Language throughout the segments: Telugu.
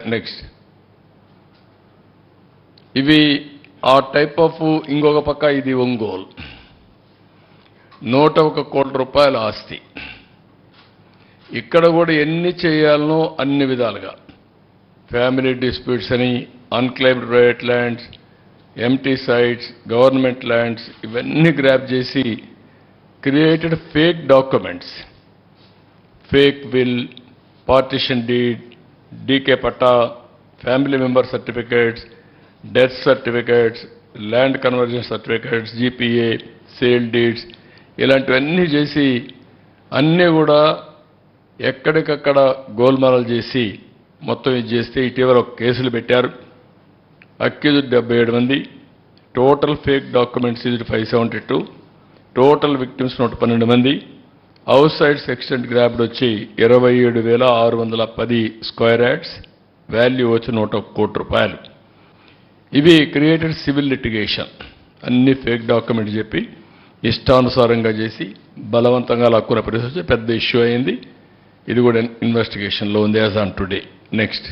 నెక్స్ట్ ఇవి ఆ టైప్ ఆఫ్ ఇంకొక పక్క ఇది ఒంగోలు నూట ఒక కోట్ల రూపాయల ఆస్తి ఇక్కడ కూడా ఎన్ని చేయాలనో అన్ని విధాలుగా ఫ్యామిలీ డిస్ప్యూట్స్ అని unclaimed private lands empty sites government lands ఇవన్నీ గ్రాప్ చేసి created fake documents fake will partition deed D K patta family member certificates death certificates land conversion certificates G P A sale deeds ఇలాంటివన్నీ చేసి అన్నీ కూడా ఎక్కడికక్కడ గోల్మాలలు చేసి మొత్తం ఇది చేస్తే ఇటీవల ఒక కేసులు పెట్టారు అక్యూజ్డ్ డెబ్బై ఏడు మంది టోటల్ ఫేక్ డాక్యుమెంట్స్ ఇది five seventy two total victims నూట పన్నెండు మంది అవుట్ సైడ్ సెక్షన్ గ్రాబ్డ్ వచ్చి ఇరవై ఏడు వేల ఆరు వందల పది స్క్వేర్ యాడ్స్ వాల్యూ వచ్చి నూట ఒక కోటి రూపాయలు ఇవి క్రియేటెడ్ సివిల్ లిటిగేషన్ అన్ని ఫేక్ డాక్యుమెంట్ చెప్పి ఇష్టానుసారంగా చేసి బలవంతంగా లాక్కున్న పరిస్థితి వచ్చి పెద్ద ఇష్యూ అయింది ఇది కూడా ఇన్వెస్టిగేషన్లో ఉంది యాజ్ ఆన్ టుడే నెక్స్ట్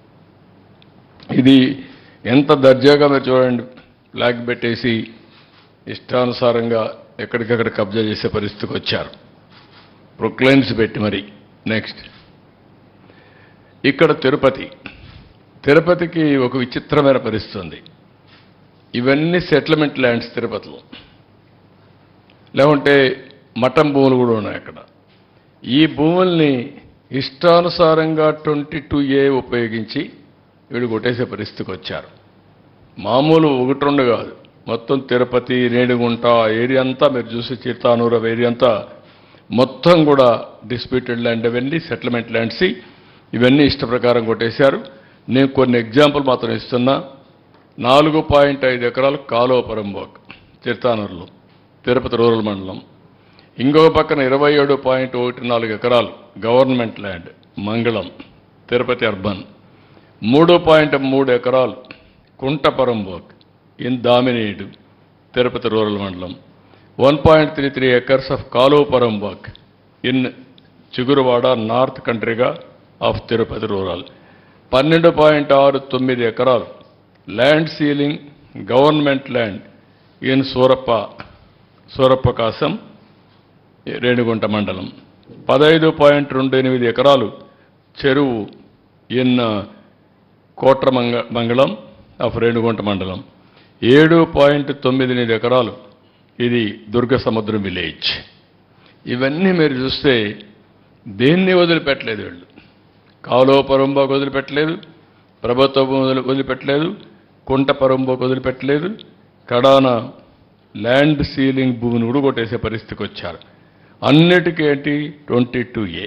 ఇది ఎంత దర్జాగా మీరు చూడండి ఫ్లాగ్ పెట్టేసి ఇష్టానుసారంగా ఎక్కడికక్కడ కబ్జా చేసే పరిస్థితికి వచ్చారు ప్రొక్లైన్స్ పెట్టి మరి నెక్స్ట్ ఇక్కడ తిరుపతి తిరుపతికి ఒక విచిత్రమైన పరిస్థితి ఉంది ఇవన్నీ సెటిల్మెంట్ ల్యాండ్స్ తిరుపతిలో లేకుంటే మఠం భూములు కూడా ఉన్నాయి అక్కడ ఈ భూముల్ని ఇష్టానుసారంగా ట్వంటీ టూ ఏ ఉపయోగించి వీడు కొట్టేసే పరిస్థితికి వచ్చారు మామూలు ఒకటి రెండు కాదు మొత్తం తిరుపతి రేణిగుంట ఆ ఏరియా అంతా మీరు చూసి చిత్తానూరు ఏరియా అంతా మొత్తం కూడా డిస్ప్యూటెడ్ ల్యాండ్ అవన్నీ సెటిల్మెంట్ ల్యాండ్స్ ఇవన్నీ ఇష్ట ప్రకారం కొట్టేశారు నేను కొన్ని ఎగ్జాంపుల్ మాత్రం ఇస్తున్నా నాలుగు పాయింట్ ఐదు ఎకరాలు కాలువ పరంబోక్ చిత్తానూరులో తిరుపతి రూరల్ మండలం ఇంకొక పక్కన ఇరవై ఏడు పాయింట్ ఒకటి నాలుగు ఎకరాలు గవర్నమెంట్ ల్యాండ్ మంగళం తిరుపతి అర్బన్ మూడు పాయింట్ మూడు ఎకరాలు కుంటపరంబోక్ ఇన్ దామినేడు తిరుపతి రూరల్ మండలం one point three three acres of కాలువపరంబోక్ ఇన్ చిగురువాడ నార్త్ కంట్రీగా ఆఫ్ తిరుపతి రూరల్ పన్నెండు పాయింట్ ఆరు తొమ్మిది ఎకరాలు land ceiling government land in Surappa Surappa Kasam Renigunta మండలం పదహైదు పాయింట్ రెండు ఎనిమిది ఎకరాలు చెరువు ఇన్ కోట్ర మంగ మంగళం ఆఫ్ రేణిగుంట మండలం ఏడు పాయింట్ తొమ్మిది ఎనిమిది ఎకరాలు ఇది దుర్గ సముద్రం విలేజ్ ఇవన్నీ మీరు చూస్తే దేన్ని వదిలిపెట్టలేదు వీళ్ళు కాలువ పరంబాకు వదిలిపెట్టలేదు ప్రభుత్వ భూములు వదిలిపెట్టలేదు కుంట పరంబాకు వదిలిపెట్టలేదు కడాన ల్యాండ్ సీలింగ్ భూమిని కూడా కొట్టేసే పరిస్థితికి వచ్చారు అన్నిటికీ ఏంటి ట్వంటీ టూ ఏ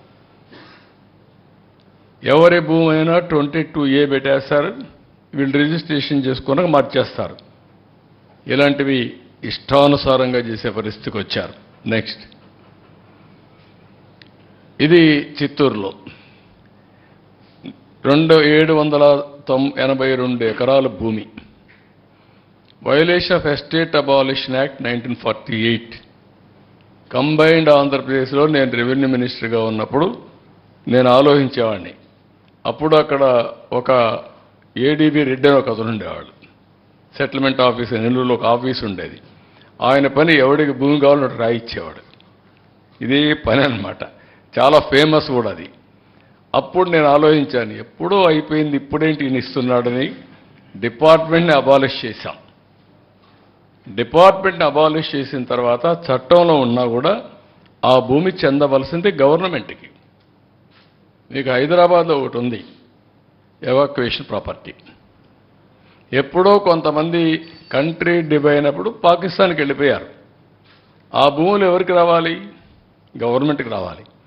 ఎవరి భూమి అయినా ట్వంటీ టూ ఏ పెట్టేస్తారు వీళ్ళు రిజిస్ట్రేషన్ చేసుకున్నాక మార్చేస్తారు ఇలాంటివి ఇష్టానుసారంగా చేసే పరిస్థితికి వచ్చారు నెక్స్ట్ ఇది చిత్తూరులో రెండు ఏడు వందల తొం ఎనభై రెండు ఎకరాల భూమి violation of estate abolition act nineteen forty eight combined ఆంధ్రప్రదేశ్లో నేను రెవెన్యూ మినిస్టర్గా ఉన్నప్పుడు నేను ఆలోచించేవాడిని అప్పుడు అక్కడ ఒక ఏడీబీ రెడ్డి అని ఒక అతను ఉండేవాడు సెటిల్మెంట్ ఆఫీస్ నెల్లూరులో ఒక ఆఫీస్ ఉండేది ఆయన పని ఎవడికి భూమి కావాలో అటు రాయిచ్చేవాడు ఇది పని అన్నమాట చాలా ఫేమస్ కూడా అది అప్పుడు నేను ఆలోచించాను ఎప్పుడో అయిపోయింది ఇప్పుడేంటి ఈయన ఇస్తున్నాడని డిపార్ట్మెంట్ని అబాలిష్ చేశాం డిపార్ట్మెంట్ని అబాలిష్ చేసిన తర్వాత చట్టంలో ఉన్నా కూడా ఆ భూమి చెందవలసింది గవర్నమెంట్కి మీకు హైదరాబాద్లో ఒకటి ఉంది ఎవాక్యుయేషన్ ప్రాపర్టీ ఎప్పుడో కొంతమంది కంట్రీ డిబ్ అయినప్పుడు పాకిస్తాన్కి వెళ్ళిపోయారు ఆ భూములు ఎవరికి రావాలి గవర్నమెంట్కి రావాలి